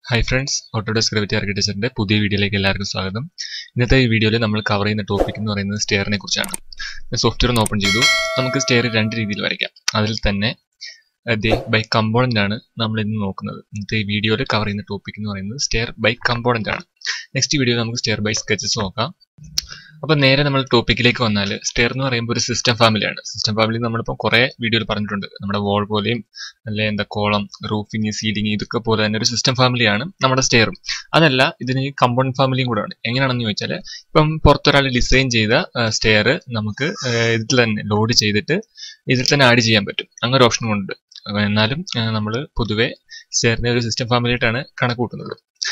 hi friends Autodesk gravity ആർക്കിടെക്ചറിന്റെ പുതിയ വീഡിയോയിലേക്ക് എല്ലാവർക്കും സ്വാഗതം ഇന്നത്തെ ഈ വീഡിയോയിൽ നമ്മൾ കവർ ചെയ്യുന്ന ടോപ്പിക് എന്ന് പറയുന്നത് സ്റ്റെയറിനെ കുറിച്ചാണ് സോഫ്റ്റ്വെയർ ഒന്ന് ഓപ്പൺ ചെയ്തു നമുക്ക് സ്റ്റെയർ രണ്ട് രീതിയിൽ വരയ്ക്കാം അതിൽ തന്നെ ദേ ബൈ കമ്പോണന്റ് ആണ് നമ്മൾ ഇന്ന് നോക്കുന്നത് ഇന്നത്തെ ഈ വീഡിയോയിൽ കവർ ചെയ്യുന്ന ടോപ്പിക് എന്ന് പറയുന്നത് സ്റ്റെയർ ബൈ കമ്പോണന്റ് ആണ് നെക്സ്റ്റ് വീഡിയോയിൽ നമുക്ക് സ്റ്റെയർ ബൈ സ്കെച്ചസ് നോക്കാം അപ്പൊ നേരെ നമ്മൾ ടോപ്പിക്കിലേക്ക് വന്നാൽ സ്റ്റെയർ എന്ന് പറയുമ്പോൾ ഒരു സിസ്റ്റം ഫാമിലിയാണ് സിസ്റ്റം ഫാമിലി നമ്മളിപ്പോൾ കുറെ വീഡിയോയിൽ പറഞ്ഞിട്ടുണ്ട് നമ്മുടെ വോൾ പോലെയും അല്ലെ എന്താ കോളം റൂഫിങ് സീലിംഗ് ഇതൊക്കെ പോലെ തന്നെ ഒരു സിസ്റ്റം ഫാമിലിയാണ് നമ്മുടെ സ്റ്റെയറും അതല്ല ഇതിന് കമ്പൗണ്ട് ഫാമിലിയും കൂടെ ആണ് എങ്ങനെയാണെന്ന് ചോദിച്ചാൽ ഇപ്പം പുറത്തൊരാൾ ഡിസൈൻ ചെയ്ത സ്റ്റെയർ നമുക്ക് ഇതിൽ തന്നെ ലോഡ് ചെയ്തിട്ട് ഇതിൽ തന്നെ ആഡ് ചെയ്യാൻ പറ്റും അങ്ങനെ ഒരു ഓപ്ഷനും ഉണ്ട് എന്നാലും നമ്മൾ പൊതുവെ സ്റ്റെയറിനെ ഒരു സിസ്റ്റം ഫാമിലിയായിട്ടാണ് കണക്ക് കൂട്ടുന്നത്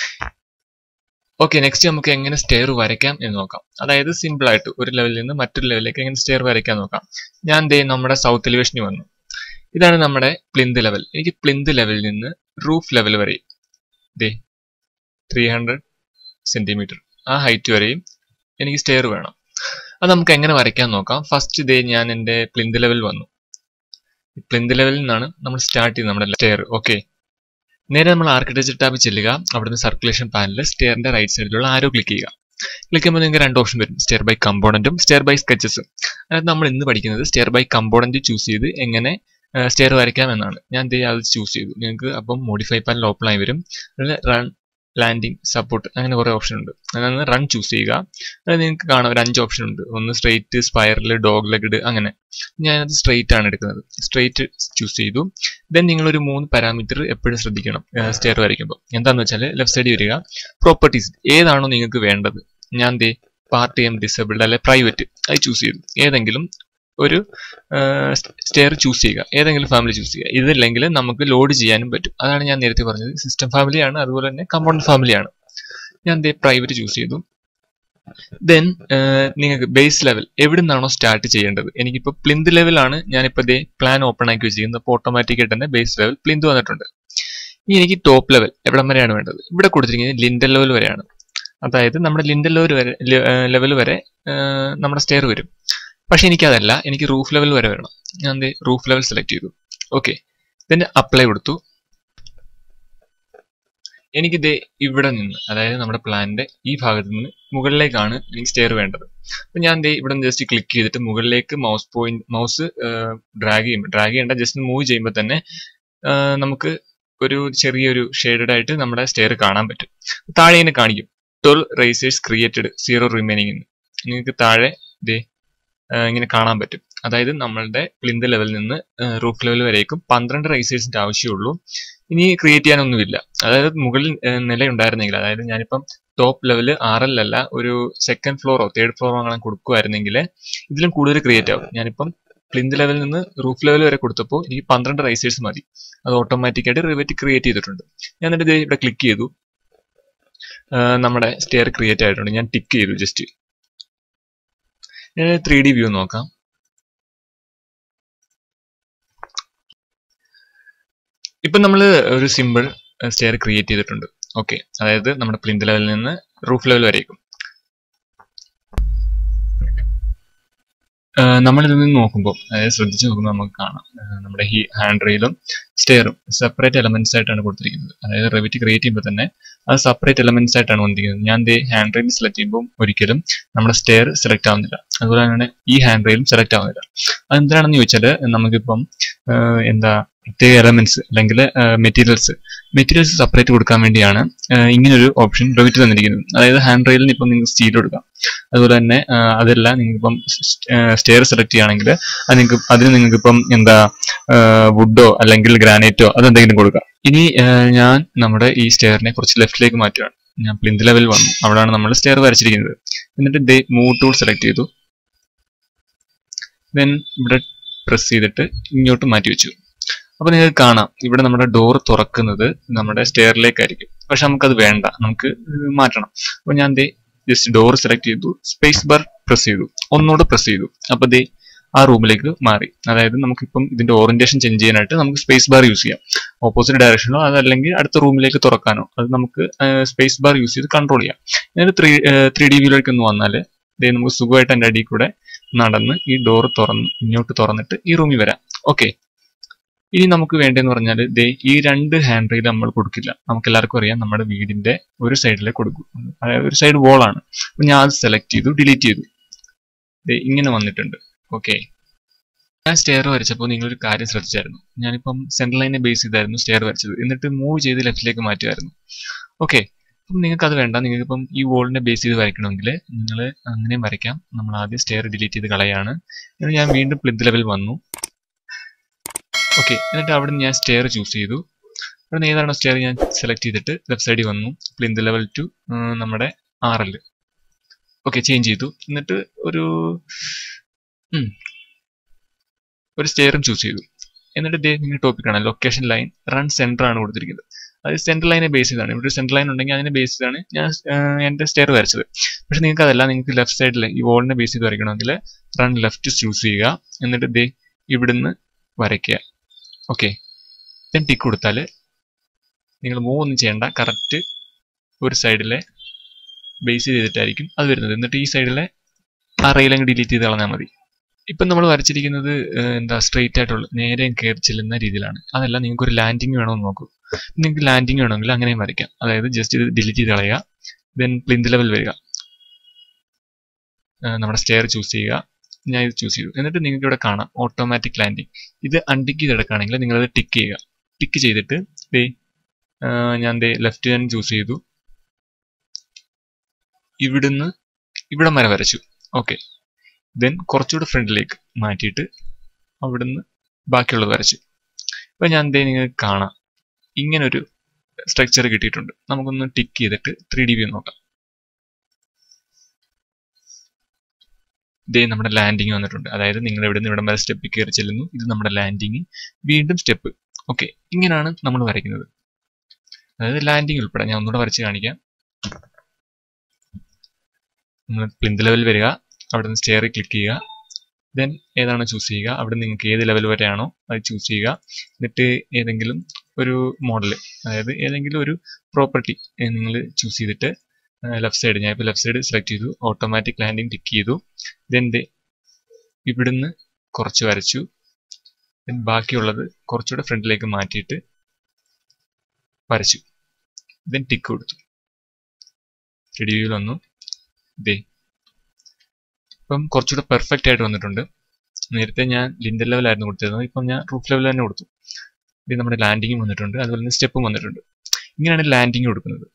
ഓക്കെ നെക്സ്റ്റ് നമുക്ക് എങ്ങനെ സ്റ്റെയർ വരയ്ക്കാം എന്ന് നോക്കാം അതായത് സിമ്പിൾ ആയിട്ട് ഒരു ലെവലിൽ നിന്ന് മറ്റൊരു ലെവലിലേക്ക് എങ്ങനെ സ്റ്റെയർ വരയ്ക്കാൻ നോക്കാം ഞാൻ ദേ നമ്മുടെ സൗത്ത് എലിവേഷനിൽ വന്നു ഇതാണ് നമ്മുടെ പ്ലിന്ത് ലെവൽ എനിക്ക് പ്ലിന്ത് ലെവലിൽ നിന്ന് റൂഫ് ലെവൽ വരെയും ദേ ത്രീ ഹൺഡ്രഡ് സെന്റിമീറ്റർ ആ ഹൈറ്റ് വരെയും എനിക്ക് സ്റ്റെയർ വേണം അത് നമുക്ക് എങ്ങനെ വരയ്ക്കാൻ നോക്കാം ഫസ്റ്റ് ദേ ഞാൻ എൻ്റെ പ്ലിന്ത് ലെവൽ വന്നു പ്ലിന്ത് ലെവലിൽ നിന്നാണ് നമ്മൾ സ്റ്റാർട്ട് ചെയ്യുന്നത് നമ്മുടെ സ്റ്റെയർ ഓക്കെ നേരെ നമ്മൾ ആർക്കിടെക്ചർ ടാബിൽ ചെല്ലുക അവിടുന്ന് സർക്കുലേഷൻ പാനലിൽ സ്റ്റെയറിന്റെ റൈറ്റ് സൈഡിലുള്ള ആരോ ക്ലിക്ക് ചെയ്യുക ക്ലിക്ക് ചെയ്യുമ്പോൾ നിങ്ങൾക്ക് രണ്ട് ഓപ്ഷൻ വരും സ്റ്റെയർ ബൈ കമ്പോണന്റും സ്റ്റെയർ ബൈ സ്കെച്ചസും അതായത് നമ്മൾ ഇന്ന് പഠിക്കുന്നത് സ്റ്റെയർ ബൈ കമ്പോണന്റ് ചൂസ് ചെയ്ത് എങ്ങനെ സ്റ്റെയർ വരയ്ക്കാം എന്നാണ് ഞാൻ ദേ അത് ചൂസ് ചെയ്തു നിങ്ങൾക്ക് അപ്പം മോഡിഫൈ പാനൽ ഓപ്പൺ ആയി വരും റൺ ലാൻഡിങ് സപ്പോർട്ട് അങ്ങനെ കുറേ ഓപ്ഷൻ ഉണ്ട് അതാണ് റൺ ചൂസ് ചെയ്യുക അത് നിങ്ങൾക്ക് കാണാം ഒരു അഞ്ച് ഓപ്ഷൻ ഉണ്ട് ഒന്ന് സ്ട്രെയിറ്റ് സ്പൈറൽ ഡോഗ് ലെഗ്ഡ് അങ്ങനെ ഞാനത് സ്ട്രെയിറ്റ് ആണ് എടുക്കുന്നത് സ്ട്രെയിറ്റ് ചൂസ് ചെയ്തു ദെൻ നിങ്ങളൊരു മൂന്ന് പാരാമീറ്റർ എപ്പോഴും ശ്രദ്ധിക്കണം സ്റ്റെയർ വരയ്ക്കുമ്പോൾ എന്താണെന്ന് വെച്ചാൽ ലെഫ്റ്റ് സൈഡിൽ വരിക പ്രോപ്പർട്ടീസ് ഏതാണോ നിങ്ങൾക്ക് വേണ്ടത് ഞാൻ ദേ പാർട്ട് ടൈം ഡിസേബിൾഡ് അല്ലെ പ്രൈവറ്റ് അത് ചൂസ് ചെയ്തു ഏതെങ്കിലും ഒരു സ്റ്റെയർ ചൂസ് ചെയ്യുക ഏതെങ്കിലും ഫാമിലി ചൂസ് ചെയ്യുക ഇതില്ലെങ്കിൽ നമുക്ക് ലോഡ് ചെയ്യാനും പറ്റും അതാണ് ഞാൻ നേരത്തെ പറഞ്ഞത് സിസ്റ്റം ഫാമിലിയാണ് അതുപോലെ തന്നെ കമ്പൗണ്ട് ഫാമിലിയാണ് ഞാൻ ദേ പ്രൈവറ്റ് ചൂസ് ചെയ്തു ദെൻ നിങ്ങൾക്ക് ബേസ് ലെവൽ എവിടെ നിന്നാണോ സ്റ്റാർട്ട് ചെയ്യേണ്ടത് എനിക്കിപ്പോൾ പ്ലിന്ത് ലെവലാണ് ഞാനിപ്പോൾ ദേ പ്ലാൻ ഓപ്പൺ ആക്കി വെച്ചിരിക്കുന്നത് അപ്പോൾ ഓട്ടോമാറ്റിക് ആയിട്ട് തന്നെ ബേസ് ലെവൽ പ്ലിന്ത് വന്നിട്ടുണ്ട് ഇനി എനിക്ക് ടോപ്പ് ലെവൽ എവിടം വരെയാണ് വേണ്ടത് ഇവിടെ കൊടുത്തിരിക്കുന്നത് ലിൻഡൽ ലെവൽ വരെയാണ് അതായത് നമ്മുടെ ലിൻഡൽ ലെവൽ വരെ ലെവൽ വരെ നമ്മുടെ സ്റ്റെയർ വരും പക്ഷെ എനിക്കതല്ല എനിക്ക് റൂഫ് ലെവൽ വരെ വരണം ഞാൻ റൂഫ് ലെവൽ സെലക്ട് ചെയ്തു ഓക്കെ ഇതിന്റെ അപ്ലൈ കൊടുത്തു എനിക്കിത് ഇവിടെ നിന്ന് അതായത് നമ്മുടെ പ്ലാനിന്റെ ഈ ഭാഗത്ത് നിന്ന് മുകളിലേക്കാണ് എനിക്ക് സ്റ്റെയർ വേണ്ടത് അപ്പൊ ഞാൻ ദേ ഇവിടെ നിന്ന് ജസ്റ്റ് ക്ലിക്ക് ചെയ്തിട്ട് മുകളിലേക്ക് മൗസ് പോയിന്റ് മൗസ് ഡ്രാഗ് ചെയ്യുമ്പോൾ ഡ്രാഗ് ചെയ്യേണ്ട ജസ്റ്റ് മൂവ് ചെയ്യുമ്പോൾ തന്നെ നമുക്ക് ഒരു ചെറിയൊരു ഷെയ്ഡഡ് ആയിട്ട് നമ്മുടെ സ്റ്റെയർ കാണാൻ പറ്റും താഴെ ഇങ്ങനെ കാണിക്കും twelve risers created zero remaining നിങ്ങൾക്ക് താഴെ ദേ ഇങ്ങനെ കാണാൻ പറ്റും അതായത് നമ്മളുടെ പ്ലിന്ത് ലെവലിൽ നിന്ന് റൂഫ് ലെവൽ വരേക്കും പന്ത്രണ്ട് റൈസേഴ്സിന്റെ ആവശ്യമുള്ളൂ ഇനി ക്രിയേറ്റ് ചെയ്യാനൊന്നുമില്ല അതായത് മുകളിൽ നില ഉണ്ടായിരുന്നെങ്കിൽ അതായത് ഞാനിപ്പം ടോപ്പ് ലെവൽ ആർ എൽ അല്ല ഒരു സെക്കൻഡ് ഫ്ലോറോ തേർഡ് ഫ്ലോറോ അങ്ങനെ കൊടുക്കുമായിരുന്നെങ്കിൽ ഇതിലും കൂടുതൽ ക്രിയേറ്റ് ആവും ഞാനിപ്പം പ്ലിന്ത് ലെവലിൽ നിന്ന് റൂഫ് ലെവൽ വരെ കൊടുത്തപ്പോൾ എനിക്ക് പന്ത്രണ്ട് റൈസേഴ്സ് മതി അത് ഓട്ടോമാറ്റിക്കായിട്ട് റിവേറ്റ് ക്രിയേറ്റ് ചെയ്തിട്ടുണ്ട് ഞാൻ എന്നിട്ട് ഇവിടെ ക്ലിക്ക് ചെയ്തു നമ്മുടെ സ്റ്റെയർ ക്രിയേറ്റ് ആയിട്ടുണ്ട് ഞാൻ ടിക്ക് ചെയ്തു ജസ്റ്റ് ത്രീ ഡി വ്യൂ നോക്കാം ഇപ്പം നമ്മൾ ഒരു സിമ്പിൾ സ്റ്റെയർ ക്രിയേറ്റ് ചെയ്തിട്ടുണ്ട് ഓക്കെ അതായത് നമ്മുടെ പ്ലിന്ത് ലെവലിൽ നിന്ന് റൂഫ് ലെവൽ വരേക്കും നമ്മൾ ഇതിൽ നിന്ന് നോക്കുമ്പോൾ അതായത് ശ്രദ്ധിച്ച് നോക്കുമ്പോൾ നമുക്ക് കാണാം നമ്മുടെ ഈ ഹാൻഡ് റെയിലും സ്റ്റെയറും സെപ്പറേറ്റ് എലമെന്റ്സ് ആയിട്ടാണ് കൊടുത്തിരിക്കുന്നത് അതായത് റെവിറ്റ് ക്രിയേറ്റ് ചെയ്യുമ്പോൾ തന്നെ അത് സെപ്പറേറ്റ് എലമെന്റ്സ് ആയിട്ടാണ് വന്നിരിക്കുന്നത് ഞാൻ ദേ ഹാൻഡ് റെയിൽ സെലക്ട് ചെയ്യുമ്പോൾ ഒരിക്കലും നമ്മുടെ സ്റ്റെയർ സെലക്ട് ആവുന്നില്ല അതുപോലെ തന്നെ ഈ ഹാൻഡ് റെയിലും സെലക്ട് ആവുന്നില്ല അതെന്തിനാണെന്ന് ചോദിച്ചാൽ നമുക്കിപ്പം എന്താ പ്രത്യേക എലമെന്റ്സ് അല്ലെങ്കിൽ മെറ്റീരിയൽസ് മെറ്റീരിയൽസ് സെപ്പറേറ്റ് കൊടുക്കാൻ വേണ്ടിയാണ് ഇങ്ങനൊരു ഓപ്ഷൻ റെവിറ്റ് തന്നിരിക്കുന്നത് അതായത് ഹാൻഡ് റെയിലിന് ഇപ്പം നിങ്ങൾക്ക് സ്റ്റീൽ കൊടുക്കാം അതുപോലെ തന്നെ അതല്ല നിങ്ങൾക്കിപ്പം സ്റ്റെയർ സെലക്ട് ചെയ്യുകയാണെങ്കിൽ അത് നിങ്ങൾക്ക് അതിന് നിങ്ങൾക്കിപ്പം എന്താ വുഡോ അല്ലെങ്കിൽ ഗ്രാനൈറ്റോ അതെന്തെങ്കിലും കൊടുക്കാം ഇനി ഞാൻ നമ്മുടെ ഈ സ്റ്റെയറിനെ കുറച്ച് ലെഫ്റ്റിലേക്ക് മാറ്റുകയാണ് ഞാൻ പ്ലിന്ത് ലെവൽ വന്നു അവിടെയാണ് നമ്മൾ സ്റ്റെയർ വരച്ചിരിക്കുന്നത് എന്നിട്ട് ദേ മൂവ് ടൂൾ സെലക്ട് ചെയ്തു ദെൻ ഇവിടെ പ്രസ് ചെയ്തിട്ട് ഇങ്ങോട്ട് മാറ്റി വെച്ചു അപ്പൊ നിങ്ങൾക്ക് കാണാം ഇവിടെ നമ്മുടെ ഡോർ തുറക്കുന്നത് നമ്മുടെ സ്റ്റെയറിലേക്കായിരിക്കും പക്ഷെ നമുക്കത് വേണ്ട നമുക്ക് മാറ്റണം അപ്പൊ ഞാൻ ദേ ജസ്റ്റ് ഡോർ സെലക്ട് ചെയ്തു സ്പേസ് ബാർ പ്രസ് ചെയ്തു ഒന്നുകൂടെ പ്രസ് ചെയ്തു അപ്പൊ ദേ ആ റൂമിലേക്ക് മാറി അതായത് നമുക്കിപ്പം ഇതിന്റെ ഓറിയന്റേഷൻ ചേഞ്ച് ചെയ്യാനായിട്ട് നമുക്ക് സ്പേസ് ബാർ യൂസ് ചെയ്യാം ഓപ്പോസിറ്റ് ഡയറക്ഷനോ അതല്ലെങ്കിൽ അടുത്ത റൂമിലേക്ക് തുറക്കാനോ അത് നമുക്ക് സ്പേസ് ബാർ യൂസ് ചെയ്ത് കൺട്രോൾ ചെയ്യാം എന്നിട്ട് ത്രീ ത്രീ ഡി വ്യൂയിലേക്ക് ഒന്ന് വന്നാൽ ദേ നമുക്ക് സുഖമായിട്ട് എൻ്റെ അടിയിൽ കൂടെ നടന്ന് ഈ ഡോർ തുറന്ന് ഇങ്ങോട്ട് തുറന്നിട്ട് ഈ റൂമിൽ വരാം ഓക്കെ ഇനി നമുക്ക് വേണ്ടതെന്ന് പറഞ്ഞാൽ ദേ ഈ രണ്ട് ഹാൻഡ് റെയിൽ നമ്മൾ കൊടുക്കില്ല നമുക്ക് എല്ലാവർക്കും അറിയാം നമ്മുടെ വീടിന്റെ ഒരു സൈഡിലെ കൊടുക്കും അതായത് ഒരു സൈഡ് ആണ് അപ്പൊ ഞാൻ അത് സെലക്ട് ചെയ്തു ഡിലീറ്റ് ചെയ്തു ദേ ഇങ്ങനെ വന്നിട്ടുണ്ട് ഓക്കെ ഞാൻ സ്റ്റെയർ വരച്ചപ്പോൾ നിങ്ങളൊരു കാര്യം ശ്രദ്ധിച്ചായിരുന്നു ഞാനിപ്പം സെൻട്രൽ ലൈനെ ബേസ് ചെയ്തായിരുന്നു സ്റ്റെയർ വരച്ചത് എന്നിട്ട് മൂവ് ചെയ്ത് ലെഫ്റ്റിലേക്ക് മാറ്റുമായിരുന്നു ഓക്കെ അപ്പം നിങ്ങൾക്ക് അത് വേണ്ട നിങ്ങൾക്ക് ഇപ്പം ഈ വോളിനെ ബേസ് ചെയ്ത് വരയ്ക്കണമെങ്കിൽ നിങ്ങൾ അങ്ങനെയും വരയ്ക്കാം നമ്മൾ ആദ്യം സ്റ്റെയർ ഡിലീറ്റ് ചെയ്ത് കളയാണ് എന്നിട്ട് ഞാൻ വീണ്ടും പ്ലിന്ത് ലെവൽ വന്നു ഓക്കെ എന്നിട്ട് അവിടെ നിന്ന് ഞാൻ സ്റ്റെയർ ചൂസ് ചെയ്തു അവിടെ നിന്ന് ഏതാണോ സ്റ്റെയർ ഞാൻ സെലക്ട് ചെയ്തിട്ട് ലെഫ്റ്റ് സൈഡിൽ വന്നു പ്ലിന്ത് ലെവൽ ടു നമ്മുടെ ആർ എൽ ഓക്കെ ചേഞ്ച് ചെയ്തു എന്നിട്ട് ഒരു ഉം, ഒരു സ്റ്റെയറും ചൂസ് ചെയ്തു എന്നിട്ട് ഇതേ നിങ്ങൾ ടോപ്പിക് ആണ് ലൊക്കേഷൻ ലൈൻ റൺ സെന്റർ ആണ് കൊടുത്തിരിക്കുന്നത് അത് സെൻട്രൽ ലൈനെ ബേസ് ചെയ്താണ് ഇവിടെ സെൻട്രൽ ലൈൻ ഉണ്ടെങ്കിൽ അതിനെ ബേസ് ചെയ്താണ് ഞാൻ ആഹ്, എന്റെ സ്റ്റെയർ വരച്ചത് പക്ഷെ നിങ്ങൾക്ക് അതല്ല നിങ്ങൾക്ക് ലെഫ്റ്റ് സൈഡിൽ ഈ വോളിനെ ബേസ് ചെയ്ത് വരയ്ക്കണമെങ്കിൽ റൺ ലെഫ്റ്റ് ചൂസ് ചെയ്യുക എന്നിട്ട് ദേ ഇവിടുന്ന് വരയ്ക്കുക ഓക്കെ ദെൻ ടിക്ക് കൊടുത്താൽ നിങ്ങൾ മൂവ് ഒന്നും ചെയ്യേണ്ട കറക്റ്റ് ഒരു സൈഡിലെ ബേസ് ചെയ്തിട്ടായിരിക്കും അത് വരുന്നത് എന്നിട്ട് ഈ സൈഡിലെ ആ റെയിൽ അങ്ങ് ഡിലീറ്റ് ചെയ്ത് കളഞ്ഞാൽ മതി ഇപ്പം നമ്മൾ വരച്ചിരിക്കുന്നത് ഏഹ്, എന്താ സ്ട്രെയിറ്റ് ആയിട്ടുള്ള നേരെ കയറി ചെല്ലുന്ന രീതിയിലാണ് അതല്ല നിങ്ങൾക്ക് ഒരു ലാൻഡിങ് വേണമെന്ന് നോക്കൂ നിങ്ങൾക്ക് ലാൻഡിങ് വേണമെങ്കിൽ അങ്ങനെയും വരയ്ക്കാം അതായത് ജസ്റ്റ് ഇത് ഡിലീറ്റ് ചെയ്ത് കളയുക ദെൻ പ്ലിന്ത് ലെവൽ വരിക ഏഹ്, നമ്മുടെ സ്റ്റെയർ ചൂസ് ചെയ്യുക ഞാൻ ഇത് ചൂസ് ചെയ്തു എന്നിട്ട് നിങ്ങൾക്ക് ഇവിടെ കാണാം ഓട്ടോമാറ്റിക് ലാൻഡിങ് ഇത് അൺടിക്ക് ചെയ്തെടുക്കുകയാണെങ്കിൽ നിങ്ങളത് ടിക്ക് ചെയ്യുക ടിക്ക് ചെയ്തിട്ട് ദേ ആഹ്, ഞാൻ ദേ ലെഫ്റ്റ് ഹാൻഡ് ചൂസ് ചെയ്തു ഇവിടുന്ന് ഇവിടം വരെ വരച്ചു ഓക്കെ ദെൻ കുറച്ചുകൂടെ ഫ്രണ്ടിലേക്ക് മാറ്റിയിട്ട് അവിടുന്ന് ബാക്കിയുള്ളത് വരച്ചു ഇപ്പൊ ഞാൻ ദേ നിങ്ങൾക്ക് കാണാം ഇങ്ങനൊരു സ്ട്രക്ചർ കിട്ടിയിട്ടുണ്ട് നമുക്കൊന്ന് ടിക്ക് ചെയ്തിട്ട് ത്രീ ഡി വ്യൂ നോക്കാം ദേ നമ്മുടെ ലാൻഡിങ് വന്നിട്ടുണ്ട് അതായത് നിങ്ങൾ ഇവിടെ നിന്ന് ഇവിടം വരെ സ്റ്റെപ്പ് കയറി ചെല്ലുന്നു ഇത് നമ്മുടെ ലാൻഡിങ് വീണ്ടും സ്റ്റെപ്പ് ഓക്കെ ഇങ്ങനെയാണ് നമ്മൾ വരയ്ക്കുന്നത് അതായത് ലാൻഡിങ് ഉൾപ്പെടെ ഞാൻ ഒന്നുകൂടെ വരച്ച് കാണിക്കാം നമ്മൾ പ്ലിന്ത് ലെവൽ വരിക അവിടെ നിന്ന് സ്റ്റെയറിൽ ക്ലിക്ക് ചെയ്യുക ദെൻ ഏതാണോ ചൂസ് ചെയ്യുക അവിടെ നിങ്ങൾക്ക് ഏത് ലെവൽ വരെയാണോ അത് ചൂസ് ചെയ്യുക എന്നിട്ട് ഏതെങ്കിലും ഒരു മോഡൽ അതായത് ഏതെങ്കിലും ഒരു പ്രോപ്പർട്ടി നിങ്ങൾ ചൂസ് ചെയ്തിട്ട് ലെഫ്റ്റ് സൈഡ് ഞാൻ ഇപ്പോൾ ലെഫ്റ്റ് സൈഡ് സെലക്ട് ചെയ്തു ഓട്ടോമാറ്റിക് ലാൻഡിങ് ടിക്ക് ചെയ്തു ദെൻ ദേ ഇവിടുന്ന് കുറച്ച് വരച്ചു ദെൻ ബാക്കിയുള്ളത് കുറച്ചുകൂടെ ഫ്രണ്ടിലേക്ക് മാറ്റിയിട്ട് വരച്ചു ദെൻ ടിക്ക് കൊടുത്തു ത്രീ ഡി വ്യൂവിൽ വന്നു ദേ ഇപ്പം കുറച്ചുകൂടെ പെർഫെക്റ്റ് ആയിട്ട് വന്നിട്ടുണ്ട് നേരത്തെ ഞാൻ ലിൻഡർ ലെവലായിരുന്നു കൊടുത്തിരുന്നത് ഇപ്പം ഞാൻ റൂഫ് ലെവൽ തന്നെ കൊടുത്തു ഇത് നമ്മുടെ ലാൻഡിങ്ങും വന്നിട്ടുണ്ട് അതുപോലെ തന്നെ സ്റ്റെപ്പും വന്നിട്ടുണ്ട് ഇങ്ങനെയാണ് ലാൻഡിങ് കൊടുക്കുന്നത്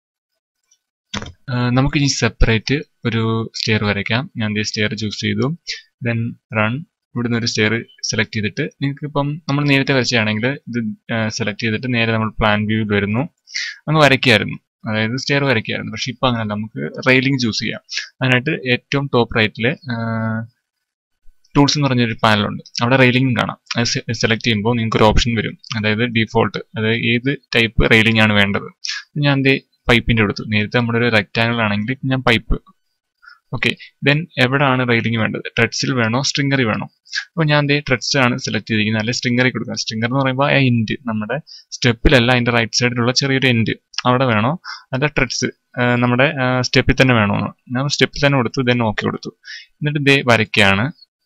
ആഹ് നമുക്ക് ഇനി സെപ്പറേറ്റ് ഒരു സ്റ്റെയർ വരയ്ക്കാം ഞാൻ ദേ സ്റ്റെയർ ചൂസ് ചെയ്തു ദെൻ റൺ ഇവിടുന്ന് ഒരു സ്റ്റെയർ സെലക്ട് ചെയ്തിട്ട് നിങ്ങൾക്ക് ഇപ്പം നമ്മൾ നേരത്തെ വരച്ചാണെങ്കിൽ ഇത് സെലക്ട് ചെയ്തിട്ട് നേരെ നമ്മൾ പ്ലാൻ വ്യൂവിൽ വരുന്നു അങ്ങ് വരയ്ക്കായിരുന്നു അതായത് സ്റ്റെയർ വരയ്ക്കായിരുന്നു പക്ഷെ ഇപ്പം അങ്ങനല്ല നമുക്ക് റെയിലിംഗ് ചൂസ് ചെയ്യാം അതിനായിട്ട് ഏറ്റവും ടോപ്പ് റൈറ്റില് ടൂൾസ് എന്ന് പറഞ്ഞൊരു പാനലുണ്ട് അവിടെ റെയിലിംഗും കാണാം അത് സെലക്ട് ചെയ്യുമ്പോൾ നിങ്ങൾക്ക് ഒരു ഓപ്ഷൻ വരും അതായത് ഡീഫോൾട്ട് അതായത് ഏത് ടൈപ്പ് റെയിലിംഗ് ആണ് വേണ്ടത് ഞാൻ എന്തേ പൈപ്പിന്റെ എടുത്തു നേരത്തെ നമ്മുടെ ഒരു റെക്ടാങ്കിൾ ആണെങ്കിൽ ഞാൻ പൈപ്പ് ഓക്കെ ദെൻ എവിടെയാണ് റെയിലിംഗ് വേണ്ടത് ട്രെഡ്സിൽ വേണോ സ്ട്രിങ്ങറി വേണോ അപ്പോൾ ഞാൻ ദേ ട്രെഡ്സ് ആണ് സെലക്ട് ചെയ്തിരിക്കുന്നത് അല്ലെങ്കിൽ സ്ട്രിങ്ങറി കൊടുക്കുക സ്ട്രിങ്ങർ എന്ന് പറയുമ്പോൾ ആ എൻഡ് നമ്മുടെ സ്റ്റെപ്പിലല്ല അതിന്റെ റൈറ്റ് സൈഡിലുള്ള ചെറിയൊരു എൻഡ് അവിടെ വേണോ അല്ല ട്രെഡ്സ് നമ്മുടെ സ്റ്റെപ്പിൽ തന്നെ വേണോ ഞാൻ സ്റ്റെപ്പിൽ തന്നെ കൊടുത്തു ദെൻ ഓക്കെ കൊടുത്തു എന്നിട്ട് ദേ വരയ്ക്കാണ്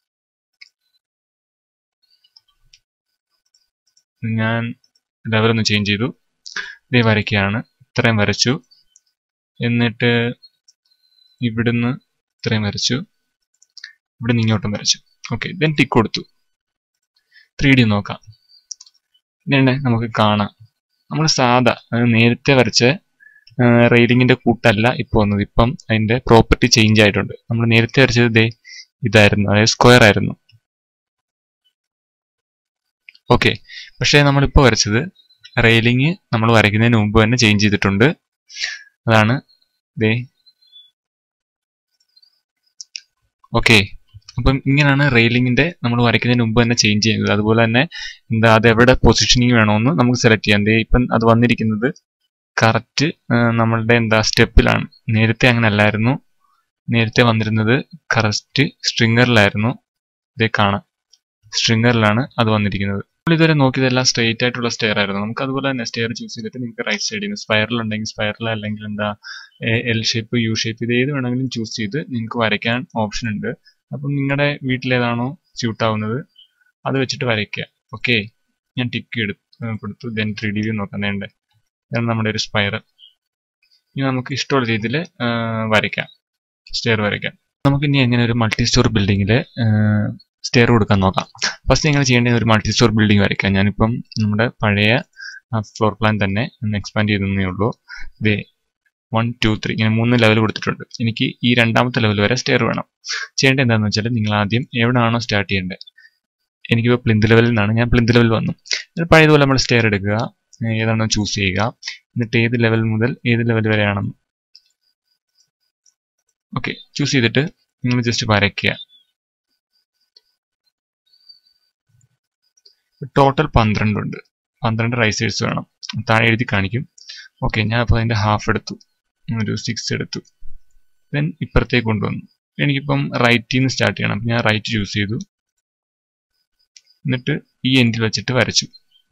ഞാൻ ലെവൽ ഒന്ന് ചേഞ്ച് ചെയ്തു ദേ വരയ്ക്കുകയാണ് ഇത്രയും വരച്ചു എന്നിട്ട് ഇവിടുന്ന് ഇത്രയും വരച്ചു ഇവിടുന്ന് ഇങ്ങോട്ടും വരച്ചു ഓക്കെ ദെൻ ടിക്ക് കൊടുത്തു ത്രീ ഡി നോക്കാം ഇങ്ങനെ നമുക്ക് കാണാം നമ്മൾ സാധാ അത് നേരത്തെ വരച്ച റെയിലിങ്ങിന്റെ കൂട്ടല്ല ഇപ്പോൾ വന്നത് ഇപ്പം അതിന്റെ പ്രോപ്പർട്ടി ചേഞ്ച് ആയിട്ടുണ്ട് നമ്മൾ നേരത്തെ വരച്ചത് ദേ ഇതായിരുന്നു അതായത് സ്ക്വയർ ആയിരുന്നു ഓക്കെ പക്ഷേ നമ്മളിപ്പോൾ വരച്ചത് റെയിലിംഗ് നമ്മൾ വരയ്ക്കുന്നതിന് മുമ്പ് തന്നെ ചേഞ്ച് ചെയ്തിട്ടുണ്ട് അതാണ് ദേ ഓക്കെ അപ്പം ഇങ്ങനെയാണ് റെയിലിങ്ങിന്റെ നമ്മൾ വരയ്ക്കുന്നതിന് മുമ്പ് തന്നെ ചേഞ്ച് ചെയ്യുന്നത് അതുപോലെ തന്നെ എന്താ അത് എവിടെ പൊസിഷനിങ് വേണമെന്ന് നമുക്ക് സെലക്ട് ചെയ്യാം ദേ ഇപ്പം അത് വന്നിരിക്കുന്നത് കറക്റ്റ് നമ്മളുടെ എന്താ സ്റ്റെപ്പിലാണ് നേരത്തെ അങ്ങനെ അല്ലായിരുന്നു നേരത്തെ വന്നിരുന്നത് കറക്റ്റ് സ്ട്രിങ്ങറിലായിരുന്നു ഇതേ കാണാം സ്ട്രിങ്ങറിലാണ് അത് വന്നിരിക്കുന്നത് നമ്മൾ ഇതുവരെ നോക്കിയതെല്ലാം സ്ട്രെയിറ്റ് ആയിട്ടുള്ള സ്റ്റെയർ ആയിരുന്നു നമുക്ക് അതുപോലെ തന്നെ സ്റ്റെയർ ചൂസ് ചെയ്തിട്ട് നിങ്ങൾക്ക് റൈറ്റ് സൈഡിൽ നിന്ന് സ്പൈറൽ ഉണ്ടെങ്കിൽ സ്പൈറൽ അല്ലെങ്കിൽ എന്താ എൽ ഷേപ്പ് യു ഷേപ്പ് ഇത് ഏത് വേണമെങ്കിലും ചൂസ് ചെയ്ത് നിങ്ങൾക്ക് വരയ്ക്കാൻ ഓപ്ഷൻ ഉണ്ട് അപ്പം നിങ്ങളുടെ വീട്ടിൽ ഏതാണോ സ്യൂട്ട് ആവുന്നത് അത് വെച്ചിട്ട് വരയ്ക്കുക ഓക്കെ ഞാൻ ടിക്ക് എടുത്ത് കൊടുത്തു ദെൻ ത്രീ ഡി വ്യൂ നോക്കാൻ വേണ്ടേ ഇതാണ് നമ്മുടെ ഒരു സ്പൈറൽ ഇനി നമുക്ക് ഇഷ്ടമുള്ള രീതിയിൽ വരയ്ക്കാം സ്റ്റെയർ വരയ്ക്കാം നമുക്ക് ഇനി എങ്ങനെ ഒരു മൾട്ടി സ്റ്റോർ ബിൽഡിങ്ങിൽ സ്റ്റെയർ കൊടുക്കാൻ നോക്കാം ഫസ്റ്റ് നിങ്ങൾ ചെയ്യേണ്ടത് ഒരു മൾട്ടി സ്റ്റോർ ബിൽഡിംഗ് വരയ്ക്കാം ഞാനിപ്പം നമ്മുടെ പഴയ ഫ്ലോർ പ്ലാൻ തന്നെ ഒന്ന് എക്സ്പാൻഡ് ചെയ്തേ ഉള്ളൂ ദേ വൺ ടു ത്രീ ഇങ്ങനെ മൂന്ന് ലെവൽ കൊടുത്തിട്ടുണ്ട് എനിക്ക് ഈ രണ്ടാമത്തെ ലെവൽ വരെ സ്റ്റെയർ വേണം ചെയ്യേണ്ടത് എന്താണെന്ന് വെച്ചാൽ നിങ്ങൾ ആദ്യം എവിടെയാണോ സ്റ്റാർട്ട് ചെയ്യേണ്ടത് എനിക്കിപ്പോൾ പ്ലിന്ത് ലെവലിൽ നിന്നാണ് ഞാൻ പ്ലിന്ത് ലെവൽ വന്നു പഴയതുപോലെ നമ്മൾ സ്റ്റെയർ എടുക്കുക ഏതാണോ ചൂസ് ചെയ്യുക എന്നിട്ട് ഏത് ലെവൽ മുതൽ ഏത് ലെവൽ വരെയാണെന്ന് ഓക്കെ ചൂസ് ചെയ്തിട്ട് നിങ്ങൾ ജസ്റ്റ് വരയ്ക്കുക ടോട്ടൽ പന്ത്രണ്ടുണ്ട് പന്ത്രണ്ട് റൈസേഴ്സ് വേണം താഴെ എഴുതി കാണിക്കും ഓക്കെ ഞാൻ അപ്പോൾ അതിൻ്റെ ഹാഫ് എടുത്തു ഒരു സിക്സ് എടുത്തു ദെൻ ഇപ്പുറത്തേക്ക് കൊണ്ടുവന്നു എനിക്കിപ്പം റൈറ്റിൽ നിന്ന് സ്റ്റാർട്ട് ചെയ്യണം അപ്പം ഞാൻ റൈറ്റ് ചൂസ് ചെയ്തു എന്നിട്ട് ഈ എൻഡിൽ വെച്ചിട്ട് വരച്ചു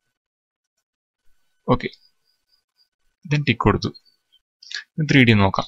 ഓക്കെ ദെൻ ടിക്ക് കൊടുത്തു ത്രീ ഡി നോക്കാം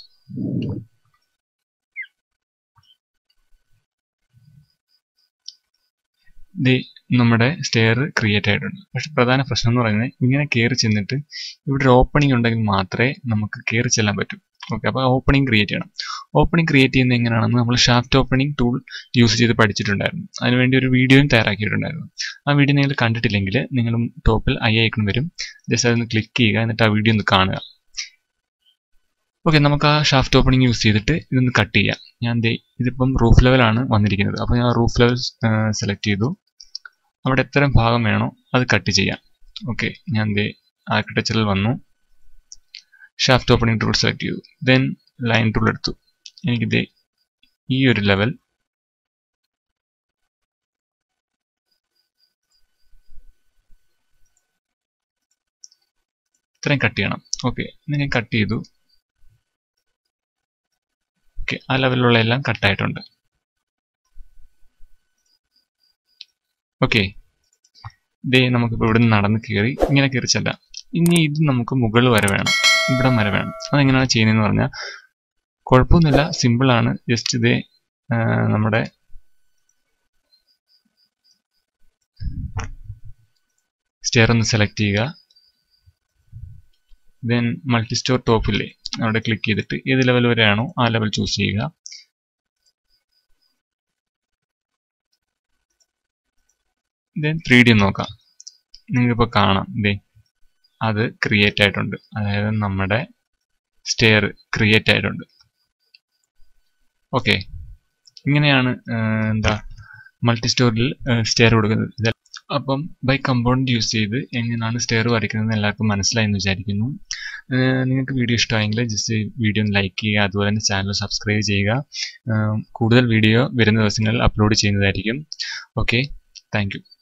നമ്മുടെ സ്റ്റെയർ ക്രിയേറ്റ് ആയിട്ടുണ്ട് പക്ഷെ പ്രധാന പ്രശ്നം എന്ന് പറയുന്നത് ഇങ്ങനെ കയറി ചെന്നിട്ട് ഇവിടെ ഒരു ഓപ്പണിംഗ് ഉണ്ടെങ്കിൽ മാത്രമേ നമുക്ക് കയറി ചെല്ലാൻ പറ്റൂ ഓക്കെ അപ്പോൾ ഓപ്പണിംഗ് ക്രിയേറ്റ് ചെയ്യണം ഓപ്പണിംഗ് ക്രിയേറ്റ് ചെയ്യുന്നത് എങ്ങനെയാണെന്ന് നമ്മൾ ഷാഫ്റ്റ് ഓപ്പണിംഗ് ടൂൾ യൂസ് ചെയ്ത് പഠിച്ചിട്ടുണ്ടായിരുന്നു അതിനുവേണ്ടി ഒരു വീഡിയോയും തയ്യാറാക്കിയിട്ടുണ്ടായിരുന്നു ആ വീഡിയോ നിങ്ങൾ കണ്ടിട്ടില്ലെങ്കിൽ നിങ്ങളും ടോപ്പിൽ ഐ ഐക്കൺ വരും ജസ്റ്റ് അതൊന്ന് ക്ലിക്ക് ചെയ്യുക എന്നിട്ട് ആ വീഡിയോ ഒന്ന് കാണുക ഓക്കെ നമുക്ക് ആ ഷാഫ്റ്റ് ഓപ്പണിംഗ് യൂസ് ചെയ്തിട്ട് ഇതൊന്ന് കട്ട് ചെയ്യാം ഞാൻ ദേ ഇതിപ്പം റൂഫ് ലെവലാണ് വന്നിരിക്കുന്നത് അപ്പോൾ ഞാൻ റൂഫ് ലെവൽ സെലക്ട് ചെയ്തു അവിടെ എത്ര ഭാഗം വേണോ അത് കട്ട് ചെയ്യാം ഓക്കെ ഞാൻ ദേ ആർക്കിടെക്ചറിൽ വന്നു ഷാഫ്റ്റ് ഓപ്പണിംഗ് ടൂൾ സെലക്ട് ചെയ്തു ദെൻ ലൈൻ ടൂൾ എടുത്തു എനിക്ക് ദേ ഈ ഒരു ലെവൽ ഇത്രയും കട്ട് ചെയ്യണം ഓക്കെ ഞാൻ കട്ട് ചെയ്തു ഓക്കെ ആ ലെവലിലുള്ള എല്ലാം കട്ടായിട്ടുണ്ട് ഓക്കെ ഇതേ നമുക്കിപ്പോൾ ഇവിടെ നിന്ന് നടന്ന് കയറി ഇങ്ങനെ കയറി ചെല്ലാം ഇനി ഇത് നമുക്ക് മുകളിൽ വരെ വേണം ഇവിടെ വരെ വേണം അതെങ്ങനെയാണ് ചെയ്യുന്നതെന്ന് പറഞ്ഞാൽ കുഴപ്പമൊന്നുമില്ല സിമ്പിളാണ് ജസ്റ്റ് ഇതേ നമ്മുടെ സ്റ്റെയർ ഒന്ന് സെലക്ട് ചെയ്യുക ദെൻ മൾട്ടി സ്റ്റോർ ടോപ്പില്ലേ അവിടെ ക്ലിക്ക് ചെയ്തിട്ട് ഏത് ലെവൽ വരെയാണോ ആ ലെവൽ ചൂസ് ചെയ്യുക ദെൻ ത്രീ ഡി നോക്കാം നിങ്ങൾക്കിപ്പോൾ കാണാം ദേ അത് ക്രിയേറ്റ് ആയിട്ടുണ്ട് അതായത് നമ്മുടെ സ്റ്റെയർ ക്രിയേറ്റ് ആയിട്ടുണ്ട് ഓക്കെ ഇങ്ങനെയാണ് എന്താ മൾട്ടി സ്റ്റോറിൽ സ്റ്റെയർ കൊടുക്കുന്നത് അപ്പം ബൈ കമ്പൗണ്ട് യൂസ് ചെയ്ത് എങ്ങനെയാണ് സ്റ്റെയർ വരയ്ക്കുന്നത് എല്ലാവർക്കും മനസ്സിലായി എന്ന് വിചാരിക്കുന്നു നിങ്ങൾക്ക് വീഡിയോ ഇഷ്ടമായെങ്കിൽ ജസ്റ്റ് വീഡിയോ ലൈക്ക് ചെയ്യുക അതുപോലെ തന്നെ ചാനൽ സബ്സ്ക്രൈബ് ചെയ്യുക കൂടുതൽ വീഡിയോ വരുന്ന ദിവസങ്ങളിൽ അപ്ലോഡ് ചെയ്യുന്നതായിരിക്കും ഓക്കെ താങ്ക്